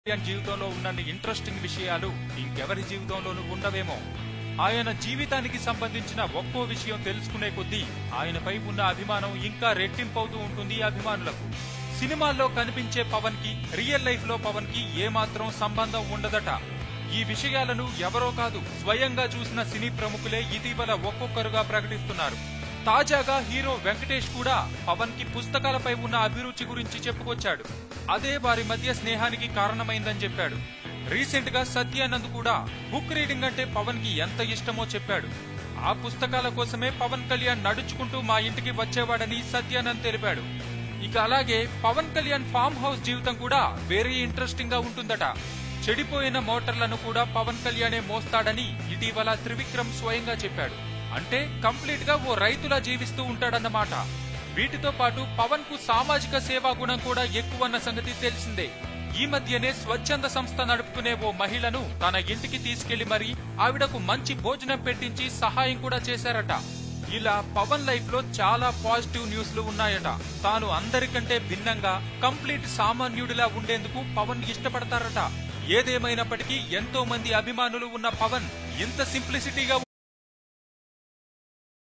కళ్యాణ్ జీవితంలో ఉన్నన్ని ఇంట్రెస్టింగ్ విషయాలు ఇంకెవరి జీవితంలోనూ ఉండవేమో ఆయన జీవితానికి సంబంధించిన ఒక్కో విషయం తెలుసుకునే కొద్దీ ఆయనపై ఉన్న అభిమానం ఇంకా రెట్టింపవుతూ ఉంటుంది అభిమానులకు సినిమాల్లో కనిపించే పవన్ కి రియల్ లైఫ్ లో పవన్ కి ఏమాత్రం సంబంధం ఉండదట ఈ విషయాలను ఎవరో కాదు స్వయంగా చూసిన సినీ ప్రముఖులే ఇటీవల ఒక్కొక్కరుగా ప్రకటిస్తున్నారు తాజాగా హీరో వెంకటేష్ కూడా పవన్ కి పుస్తకాలపై ఉన్న అభిరుచి గురించి చెప్పుకొచ్చాడు అదే వారి మధ్య స్నేహానికి కారణమైందని చెప్పాడు రీసెంట్ గా సత్యానంద్ కూడా బుక్ రీడింగ్ అంటే పవన్ కి ఎంత ఇష్టమో చెప్పాడు ఆ పుస్తకాల కోసమే పవన్ కళ్యాణ్ నడుచుకుంటూ మా ఇంటికి వచ్చేవాడని సత్యానంద్ తెలిపాడు ఇక అలాగే పవన్ కళ్యాణ్ ఫామ్ హౌస్ జీవితం కూడా వెరీ ఇంట్రెస్టింగ్ గా ఉంటుందట చెడిపోయిన మోటార్లను కూడా పవన్ కళ్యాణే మోస్తాడని ఇటీవల త్రివిక్రమ్ స్వయంగా చెప్పాడు అంటే కంప్లీట్ గా ఓ రైతులా జీవిస్తూ ఉంటాడన్నమాట వీటితో పాటు పవన్ కు సామాజిక సేవా గుణం కూడా ఎక్కువన్న సంగతి తెలిసిందే ఈ మధ్యనే స్వచ్ఛంద సంస్థ నడుపుకునే ఓ మహిళను తన ఇంటికి తీసుకెళ్లి మరి ఆవిడకు మంచి భోజనం పెట్టించి సహాయం కూడా చేశారట ఇలా పవన్ లైఫ్ లో చాలా పాజిటివ్ న్యూస్లు ఉన్నాయట తాను అందరికంటే భిన్నంగా కంప్లీట్ సామాన్యుడిలా ఉండేందుకు పవన్ ఇష్టపడతారట ఏదేమైనప్పటికీ ఎంతో మంది అభిమానులు ఉన్న పవన్ ఇంత సింప్లిసిటీగా